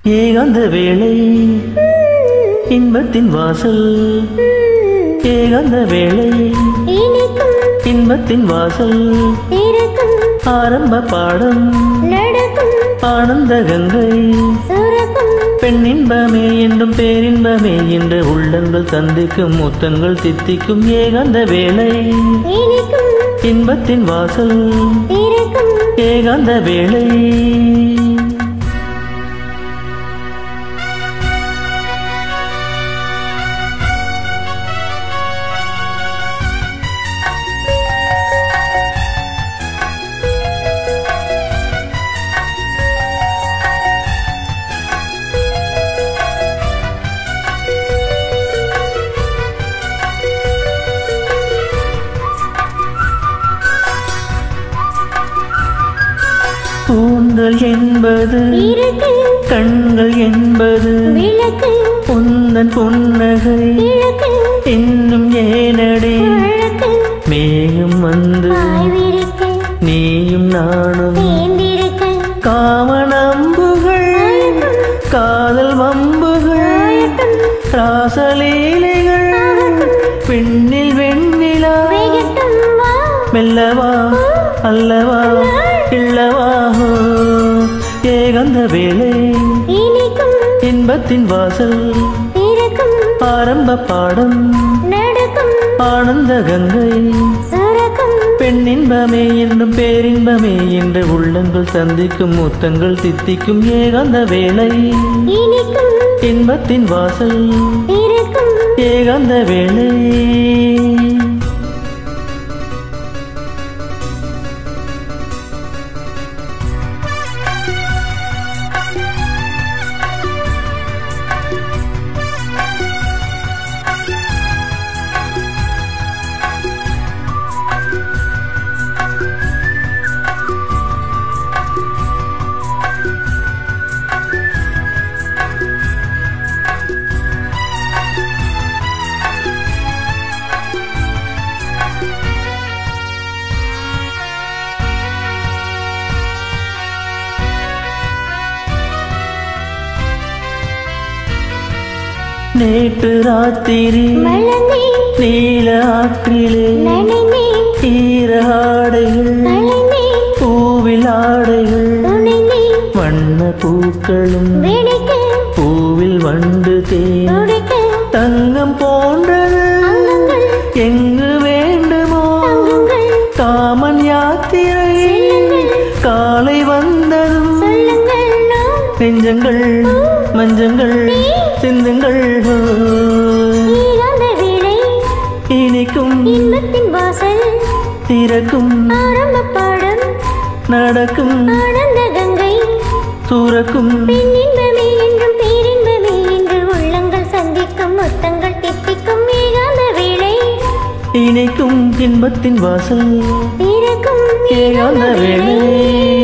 ஏகாந்த வேளை இன்பத்தின் வாசல் ஏகாந்த வேளை இனிக்கும் இன்பத்தின் வாசல் திறக்கும் ஆரம்ப பாடம் நடக்கும் ஆனந்த கங்கை சுரக்கும் பெண்ணின்பமே என்றும் பேரின்பமே என்று உள்ளங்கள் சந்திக்கும் முத்தங்கள் தித்திக்கும் ஏகாந்த வேளை இனிக்கும் இன்பத்தின் வாசல் திறக்கும் ஏகாந்த வேளை கூந்தல் என்பது இருக்கு கண்கள் என்பது விளக்கு பொன்னன் புன்னகை கிழக்கு இன்னும் ஏனடி வழக்கு மேகம் வந்து ஆய்விருக்கு நீயும் நானும் தேர்ந்திருக்கு காமனம்புகள் காதல் வம்புகள் ராசலீலைகள் பெண்ணில் வெண்ணிலா வெகட்டும் வா மெல்லவா அல்லவா இல்லவா ஏகந்த வேளை இனிக்கும் இன்பத்தின் வாசல் திறக்கும் ஆரம்ப பாடம் நடக்கும் ஆனந்த கங்கை சுரக்கும் பெண்ணின்பமே என்றும் பேரின்பமே என்று உள்ளங்கள் சந்திக்கும் முத்தங்கள் தித்திக்கும் ஏகாந்த வேளை இனிக்கும் இன்பத்தின் வாசல் திறக்கும் ஏகாந்த வேளை நேற்று ராத்திரி மலர்ந்தே நீல ஆற்றிலே நனைந்தே ஈர ஆடைகள் கலைந்தே பூவில் ஆடைகள் துணைந்தே வண்ண பூக்களும் வெடிக்க பூவில் வண்டு தேன் துடிக்க தங்கம் போன்றது அங்கங்கள் எங்கு வேண்டுமோ தங்குங்கள் காமன் யாத்திரை காலை வந்ததும் சொல்லுங்கள் நாம் நெஞ்சங்கள் மஞ்சங்கள் சிந்துங்கள் ஹோ. ஈகாந்த வேளை இனிக்கும் இன்பத்தின் வாசல் திறக்கும் ஆரம்ப பாடம் நடக்கும் ஆனந்த கங்கை சூரக்கும் பெண்ணின்பமே என்றும் பேரின்பமே என்று உள்ளங்கள் சந்திக்கும் முத்தங்கள் தித்திக்கும் ஏகாந்த வேளை இணைக்கும் இன்பத்தின் வாசல் திறக்கும் ஏகாந்த வேளை